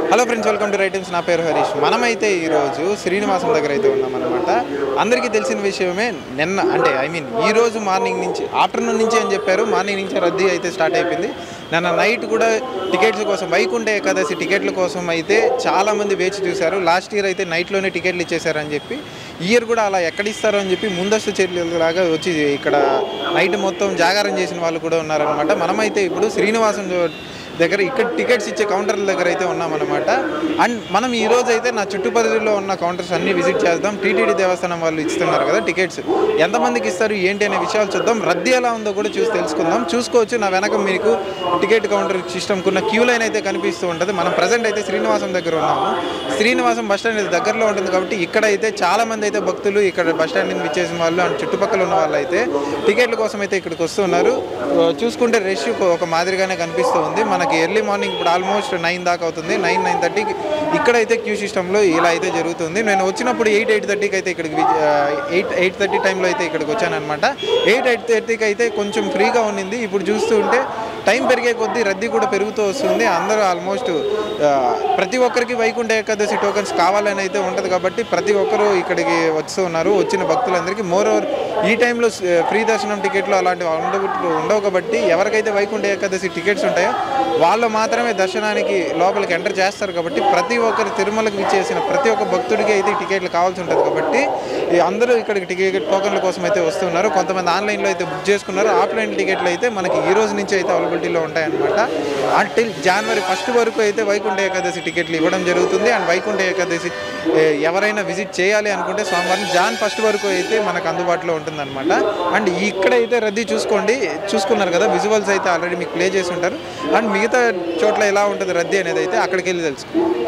hello friends welcome to writings నా పేరు హరీష్ మనమైతే ఈరోజు శ్రీనివాసం దగ్గర అయితే ఉన్నామన్నమాట అందరికీ తెలిసిన విషయమే నిన్న అంటే ఐ మీన్ ఈ రోజు మార్నింగ్ నుంచి ఆఫ్టర్నూన్ నుంచి అని చెప్పారు మార్నింగ్ నుంచి రద్దీ అయితే స్టార్ట్ అయిపోయింది నిన్న నైట్ కూడా టికెట్స్ కోసం వైకుంఠ ఏకాదశి టికెట్ల కోసం అయితే చాలామంది వేచి చూశారు లాస్ట్ ఇయర్ అయితే నైట్లోనే టికెట్లు ఇచ్చేశారని చెప్పి ఈ ఇయర్ కూడా అలా ఎక్కడ ఇస్తారో అని చెప్పి ముందస్తు చర్యలాగా వచ్చి ఇక్కడ నైట్ మొత్తం జాగారం చేసిన వాళ్ళు కూడా ఉన్నారనమాట మనమైతే ఇప్పుడు శ్రీనివాసం జో- దగ్గర ఇక్కడ టికెట్స్ ఇచ్చే కౌంటర్ల దగ్గర అయితే ఉన్నామన్నమాట అండ్ మనం ఈ రోజు అయితే నా చుట్టుపక్కలలో ఉన్న కౌంటర్స్ అన్ని విజిట్ చేద్దాం టీటీడీ దేవస్థానం వాళ్ళు ఇస్తున్నారు కదా టికెట్స్ ఎంతమందికి ఇస్తారు ఏంటి అనే విషయాలు చూద్దాం రద్దీ ఎలా ఉందో కూడా చూసి తెలుసుకుందాం చూసుకోవచ్చు నా వెనక మీకు టికెట్ కౌంటర్ సిస్టమ్కి ఉన్న క్యూ లైన్ అయితే కనిపిస్తూ ఉంటుంది మనం ప్రజెంట్ అయితే శ్రీనివాసం దగ్గర ఉన్నాము శ్రీనివాసం బస్ స్టాండ్ దగ్గరలో ఉంటుంది కాబట్టి ఇక్కడ అయితే చాలా మంది అయితే భక్తులు ఇక్కడ బస్ స్టాండ్ నుంచి విచ్చేసిన వాళ్ళు అండ్ చుట్టుపక్కల ఉన్న వాళ్ళు అయితే టికెట్ల కోసం అయితే ఇక్కడికి వస్తున్నారు ఆ, చూసుకుంటే రష్ ఒక మాదిరిగానే కనిపిస్తూ ఉంది మనకి ఎర్లీ మార్నింగ్ ఇప్పుడు ఆల్మోస్ట్ నైన్ దాకా అవుతుంది నైన్ నైన్ థర్టీకి ఇక్కడైతే క్యూ సిస్టంలో ఇలా అయితే జరుగుతుంది నేను వచ్చినప్పుడు ఎయిట్ ఎయిట్ థర్టీకి అయితే ఇక్కడికి ఎయిట్ ఎయిట్ థర్టీ టైంలో అయితే ఇక్కడికి వచ్చానమాట ఎయిట్ ఎయిట్ థర్టీకి అయితే కొంచెం ఫ్రీగా ఉండింది ఇప్పుడు చూస్తూ ఉంటే టైం పెరిగే కొద్దీ రద్దీ కూడా పెరుగుతూ వస్తుంది అందరూ ఆల్మోస్ట్ ప్రతి ఒక్కరికి వైకుంఠ ఏకాదశి టోకన్స్ కావాలని అయితే ఉంటుంది కాబట్టి ప్రతి ఒక్కరూ ఇక్కడికి వస్తూ ఉన్నారు వచ్చిన భక్తులందరికీ మోర్ ఓవర్ ఈ టైంలో ఫ్రీ దర్శనం టికెట్లు అలాంటివి ఉండవు ఉండవు కాబట్టి ఎవరికైతే వైకుంఠ ఏకాదశి టికెట్స్ ఉంటాయో వాళ్ళు మాత్రమే దర్శనానికి లోపలికి ఎంటర్ చేస్తారు కాబట్టి ప్రతి ఒక్కరు తిరుమలకు విచ్చేసిన ప్రతి ఒక్క భక్తుడికి అయితే ఈ టికెట్లు కావాల్సి ఉంటుంది కాబట్టి ఈ అందరూ ఇక్కడికి టికెట్ టోకన్ల కోసం అయితే వస్తున్నారు కొంతమంది ఆన్లైన్లో అయితే బుక్ చేసుకున్నారు ఆఫ్లైన్ టికెట్లు అయితే మనకి ఈ రోజు నుంచి అయితే అవైలబిలిటీలో ఉంటాయన్నమాట అంటిల్ జనవరి ఫస్ట్ వరకు అయితే వైకుంఠ ఏకాదశి టికెట్లు ఇవ్వడం జరుగుతుంది అండ్ వైకుంఠ ఏకాదశి ఏ, ఎవరైనా విజిట్ చేయాలి అనుకుంటే సోమవారం జాన్ ఫస్ట్ వరకు అయితే మనకు అందుబాటులో ఉంటుందన్నమాట అండ్ ఇక్కడైతే రద్దీ చూసుకోండి చూసుకున్నారు కదా విజువల్స్ అయితే ఆల్రెడీ మీకు ప్లే చేసి ఉంటారు అండ్ మిగతా చోట్ల ఎలా ఉంటుంది రద్దీ అనేది అయితే అక్కడికి వెళ్ళి తెలుసుకుందాం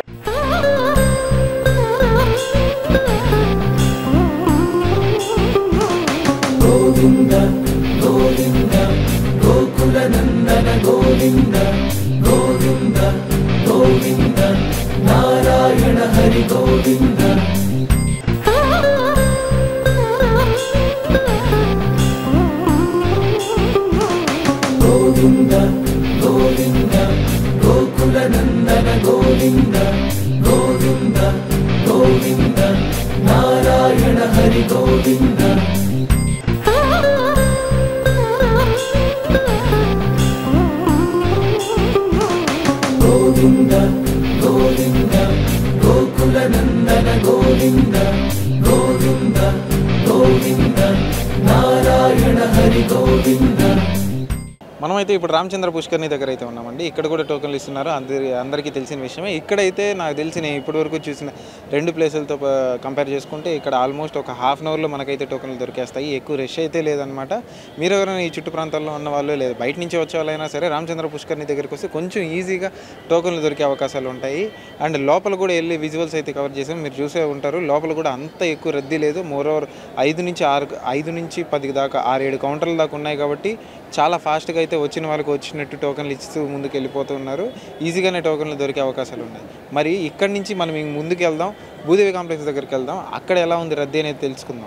మనమైతే ఇప్పుడు రామచంద్ర పుష్కర్ని దగ్గర అయితే ఉన్నామండి ఇక్కడ కూడా టోకన్లు ఇస్తున్నారు అందరి అందరికీ తెలిసిన విషయమే ఇక్కడైతే నాకు తెలిసిన ఇప్పటి వరకు చూసిన రెండు ప్లేసులతో కంపేర్ చేసుకుంటే ఇక్కడ ఆల్మోస్ట్ ఒక హాఫ్ అన్ అవర్లో మనకైతే టోకన్లు దొరికేస్తాయి ఎక్కువ రష్ అయితే లేదనమాట మీరు ఎవరైనా ఈ చుట్టు ప్రాంతాల్లో ఉన్న వాళ్ళు లేదు బయట నుంచి వచ్చే వాళ్ళైనా సరే రామచంద్ర పుష్కర్ని దగ్గరికి వస్తే కొంచెం ఈజీగా టోకన్లు దొరికే అవకాశాలు ఉంటాయి అండ్ లోపల కూడా వెళ్ళి విజువల్స్ అయితే కవర్ చేసాం మీరు చూసే ఉంటారు లోపల కూడా అంత ఎక్కువ రద్దీ లేదు మోర్ ఓవర్ ఐదు నుంచి ఆరు ఐదు నుంచి పది దాకా ఆరు ఏడు కౌంటర్ల దాకా ఉన్నాయి కాబట్టి చాలా ఫాస్ట్గా అయితే వచ్చిన వాళ్ళకి వచ్చినట్టు టోకన్లు ఇస్తూ ముందుకు వెళ్ళిపోతూ ఉన్నారు ఈజీగానే టోకన్లు దొరికే అవకాశాలు ఉన్నాయి మరి ఇక్కడి నుంచి మనం ఇంక ముందుకు వెళ్దాం భూదేవి కాంప్లెక్స్ దగ్గరికి వెళ్దాం అక్కడ ఎలా ఉంది రద్దీ అనేది తెలుసుకుందాం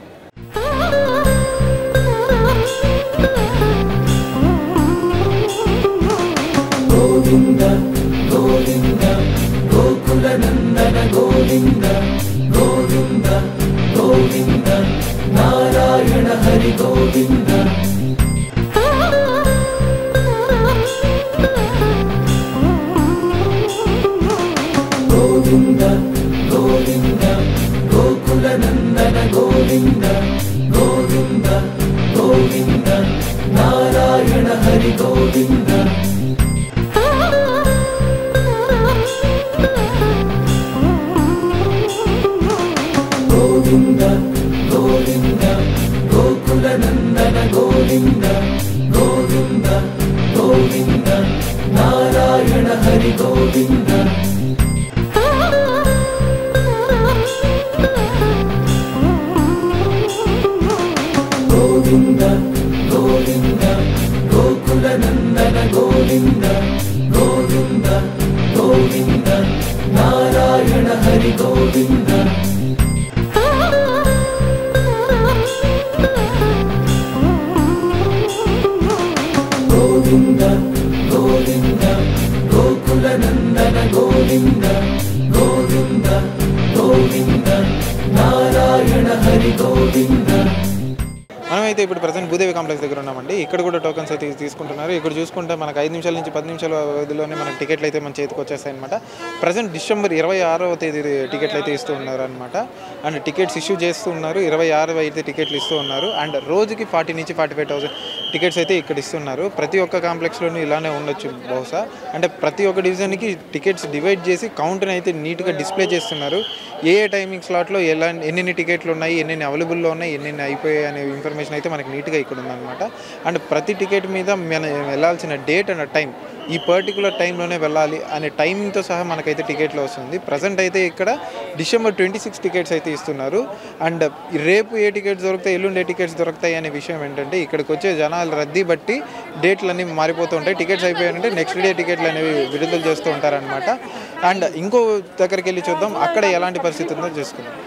గోవింద గోవింద గోకుల నందన గోవింద ఇప్పుడు ప్రజెంట్ భూదేవి కాంప్లెక్స్ దగ్గర ఉన్నామండి ఇక్కడ కూడా టోకన్స్ అయితే తీసుకుంటున్నారు ఇక్కడ చూసుకుంటే మనకు ఐదు నిమిషాల నుంచి పది నిమిషాల వ్యవధిలోనే మనకి టికెట్లు అయితే మన చేతికి వచ్చేస్తాయి అనమాట ప్రజెంట్ డిసెంబర్ ఇరవై ఆరవ తేదీ టికెట్లు అయితే ఇస్తూ ఉన్నారు అనమాట అండ్ టికెట్స్ ఇష్యూ చేస్తూ ఉన్నారు ఇరవై ఆరు అయితే టికెట్లు ఇస్తూ ఉన్నారు అండ్ రోజుకి ఫార్టీ నుంచి ఫార్టీ ఫైవ్ థౌసండ్ టికెట్స్ అయితే ఇక్కడ ఇస్తున్నారు ప్రతి ఒక్క కాంప్లెక్స్లోనూ ఇలానే ఉండొచ్చు బహుశా అంటే ప్రతి ఒక్క డివిజన్కి టికెట్స్ డివైడ్ చేసి కౌంట్ని అయితే నీట్గా డిస్ప్లే చేస్తున్నారు ఏ ఏ టైమింగ్ స్లాట్లో ఎలా ఎన్నెన్ని టికెట్లు ఉన్నాయి ఎన్నెన్ని అవైలబుల్లో ఉన్నాయి ఎన్నెన్ని అయిపోయాయి అనే ఇన్ఫర్మేషన్ అయితే మనకి నీట్గా ఇక్కడ ఉందన్నమాట అండ్ ప్రతి టికెట్ మీద మనం వెళ్ళాల్సిన డేట్ అండ్ టైం ఈ పర్టికులర్ టైంలోనే వెళ్ళాలి అనే టైమింగ్తో సహా మనకైతే టికెట్లు వస్తుంది ప్రజెంట్ అయితే ఇక్కడ డిసెంబర్ ట్వంటీ సిక్స్ టికెట్స్ అయితే ఇస్తున్నారు అండ్ రేపు ఏ టికెట్స్ దొరుకుతాయి ఎల్లుండి ఏ టికెట్స్ దొరుకుతాయి అనే విషయం ఏంటంటే ఇక్కడికి వచ్చే జనాల రద్దీ బట్టి డేట్లు అన్నీ మారిపోతూ ఉంటాయి టికెట్స్ అయిపోయాయంటే నెక్స్ట్ డే టికెట్లు అనేవి విడుదల చేస్తూ ఉంటారనమాట అండ్ ఇంకో దగ్గరికి వెళ్ళి చూద్దాం అక్కడ ఎలాంటి పరిస్థితి ఉందో చూసుకుందాం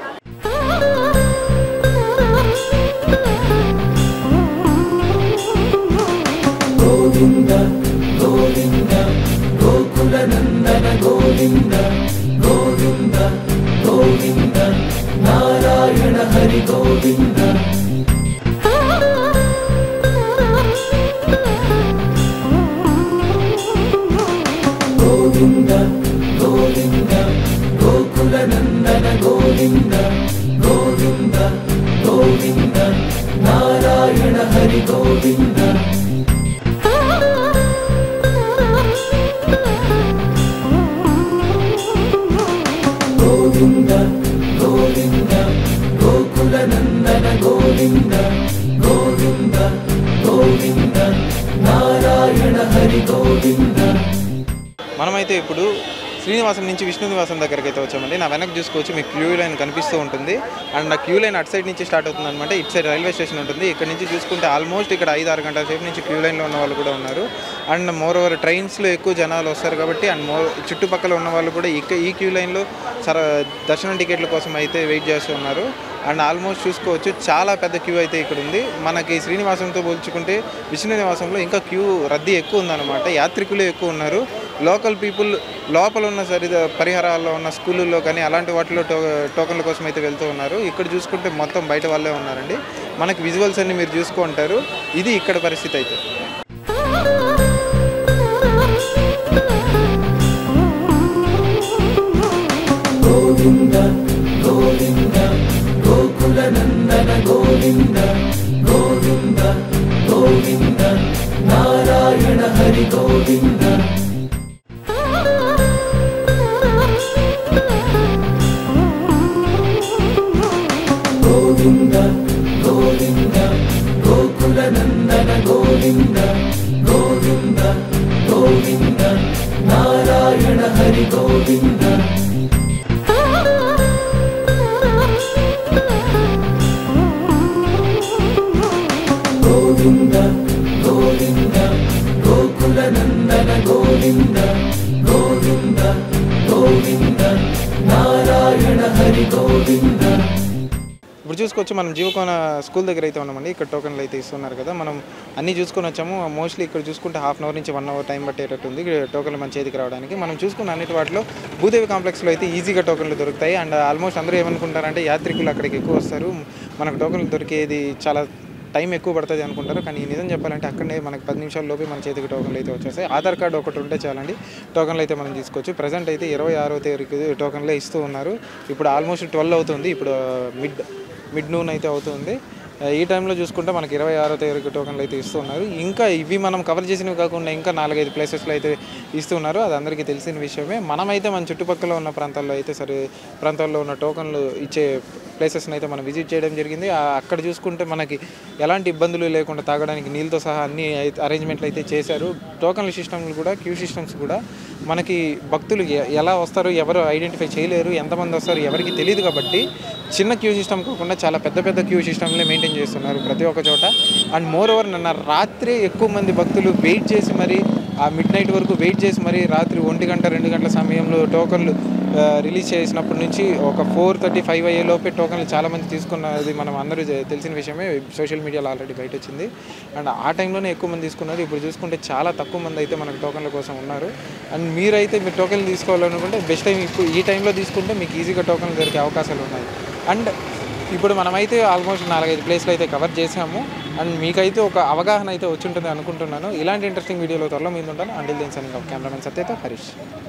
మనమైతే ఇప్పుడు శ్రీనివాసం నుంచి విష్ణు నివాసం దగ్గరికి అయితే వచ్చామండి నా వెనక్కి చూసుకోవచ్చు మీకు క్యూ లైన్ కనిపిస్తూ ఉంటుంది అండ్ ఆ క్యూ లైన్ అటు సైడ్ నుంచి స్టార్ట్ అవుతుంది అనమాట ఇటు సైడ్ రైల్వే స్టేషన్ ఉంటుంది ఇక్కడ నుంచి చూసుకుంటే ఆల్మోస్ట్ ఇక్కడ ఐదు ఆరు గంటల సేపు నుంచి క్యూ లైన్లో ఉన్న వాళ్ళు కూడా ఉన్నారు అండ్ మోర్ ఓవర్ ట్రైన్స్లో ఎక్కువ జనాలు వస్తారు కాబట్టి అండ్ మోర్ చుట్టుపక్కల ఉన్న వాళ్ళు కూడా ఇక ఈ క్యూ లైన్లో సర దర్శనం టికెట్ల కోసం అయితే వెయిట్ చేస్తూ ఉన్నారు అండ్ ఆల్మోస్ట్ చూసుకోవచ్చు చాలా పెద్ద క్యూ అయితే ఇక్కడ ఉంది మనకి శ్రీనివాసంతో పోల్చుకుంటే విష్ణు నివాసంలో ఇంకా క్యూ రద్దీ ఎక్కువ ఉందన్నమాట యాత్రికులు ఎక్కువ ఉన్నారు లోకల్ పీపుల్ లోపల ఉన్న సరి పరిహారాల్లో ఉన్న స్కూళ్ళల్లో కానీ అలాంటి వాటిలో టో టోకన్ల కోసం అయితే వెళ్తూ ఉన్నారు ఇక్కడ చూసుకుంటే మొత్తం బయట వాళ్ళే ఉన్నారండి మనకి విజువల్స్ అన్ని మీరు చూసుకుంటారు ఇది ఇక్కడ పరిస్థితి అయితే ఇప్పుడు చూసుకోవచ్చు మనం జీవకోన స్కూల్ దగ్గర అయితే ఉన్నామండి ఇక్కడ టోకన్లు అయితే ఇస్తున్నారు కదా మనం అన్నీ చూసుకొని వచ్చాము మోస్ట్లీ ఇక్కడ చూసుకుంటే హాఫ్ అన్ అవర్ నుంచి వన్ అవర్ టైం పట్టేటట్టు ఉంది ఇక్కడ టోకన్లు మన చేతికి రావడానికి మనం చూసుకున్న అన్నిటి వాటిలో భూదేవి కాంప్లెక్స్లో అయితే ఈజీగా టోకన్లు దొరుకుతాయి అండ్ ఆల్మోస్ట్ అందరూ ఏమనుకుంటారంటే యాత్రికులు అక్కడికి ఎక్కువ వస్తారు మనకు టోకన్లు దొరికేది చాలా టైం ఎక్కువ పడుతుంది అనుకుంటారు కానీ నిజం చెప్పాలంటే అక్కడనే మనకి పది నిమిషాల లోపే మన చేతికి టోకన్లు అయితే వచ్చేస్తాయి ఆధార్ కార్డు ఒకటి ఉంటే చాలండి టోకన్లు అయితే మనం తీసుకోవచ్చు ప్రజెంట్ అయితే ఇరవై ఆరో తేదీకి టోకన్లే ఇస్తూ ఉన్నారు ఇప్పుడు ఆల్మోస్ట్ ట్వెల్వ్ అవుతుంది ఇప్పుడు మిడ్ మిడ్ నూన్ అయితే అవుతుంది ఈ టైంలో చూసుకుంటే మనకి ఇరవై ఆరో తేదీకి టోకన్లు అయితే ఇస్తున్నారు ఇంకా ఇవి మనం కవర్ చేసినవి కాకుండా ఇంకా నాలుగైదు ప్లేసెస్లో అయితే ఇస్తున్నారు అది అందరికీ తెలిసిన విషయమే మనమైతే మన చుట్టుపక్కల ఉన్న ప్రాంతాల్లో అయితే సరే ప్రాంతాల్లో ఉన్న టోకన్లు ఇచ్చే ప్లేసెస్ని అయితే మనం విజిట్ చేయడం జరిగింది ఆ అక్కడ చూసుకుంటే మనకి ఎలాంటి ఇబ్బందులు లేకుండా తాగడానికి నీళ్ళతో సహా అన్ని అయితే అరేంజ్మెంట్లు అయితే చేశారు టోకన్ల సిస్టమ్లు కూడా క్యూ సిస్టమ్స్ కూడా మనకి భక్తులు ఎ- ఎలా వస్తారు ఎవరు ఐడెంటిఫై చేయలేరు ఎంతమంది వస్తారు ఎవరికి తెలియదు కాబట్టి చిన్న క్యూ సిస్టమ్ కాకుండా చాలా పెద్ద పెద్ద క్యూ సిస్టమ్లే మెయింటైన్ చేస్తున్నారు ప్రతి ఒక్క చోట అండ్ మోర్ ఓవర్ నిన్న రాత్రి ఎక్కువ మంది భక్తులు వెయిట్ చేసి మరి ఆ మిడ్ నైట్ వరకు వెయిట్ చేసి మరి రాత్రి ఒంటి గంట రెండు గంటల సమయంలో టోకన్లు ఆ, రిలీజ్ చేసినప్పటి నుంచి ఒక ఫోర్ థర్టీ ఫైవ్ అయ్యే లోపే టోకన్లు చాలా మంది తీసుకున్నది మనం అందరూ జ- తెలిసిన విషయమే సోషల్ మీడియాలో ఆల్రెడీ బయట వచ్చింది అండ్ ఆ టైంలోనే ఎక్కువ మంది తీసుకున్నారు ఇప్పుడు చూసుకుంటే చాలా తక్కువ మంది అయితే మనకు టోకన్ల కోసం ఉన్నారు అండ్ మీరైతే మీరు టోకన్లు తీసుకోవాలనుకుంటే బెస్ట్ టైం ఇప్పుడు ఈ టైంలో తీసుకుంటే మీకు ఈజీగా టోకన్లు దొరికే అవకాశాలు ఉన్నాయి అండ్ ఇప్పుడు మనమైతే ఆల్మోస్ట్ నాలుగైదు ప్లేస్లు అయితే కవర్ చేసాము అండ్ మీకైతే ఒక అవగాహన అయితే వచ్చి ఉంటుంది అనుకుంటున్నాను ఇలాంటి ఇంట్రెస్టింగ్ వీడియోలో త్వరలో మీద ఉంటాను అండిల్ దేని సైనింగ్ కెమెరామెన్ సత్యతో హరీష్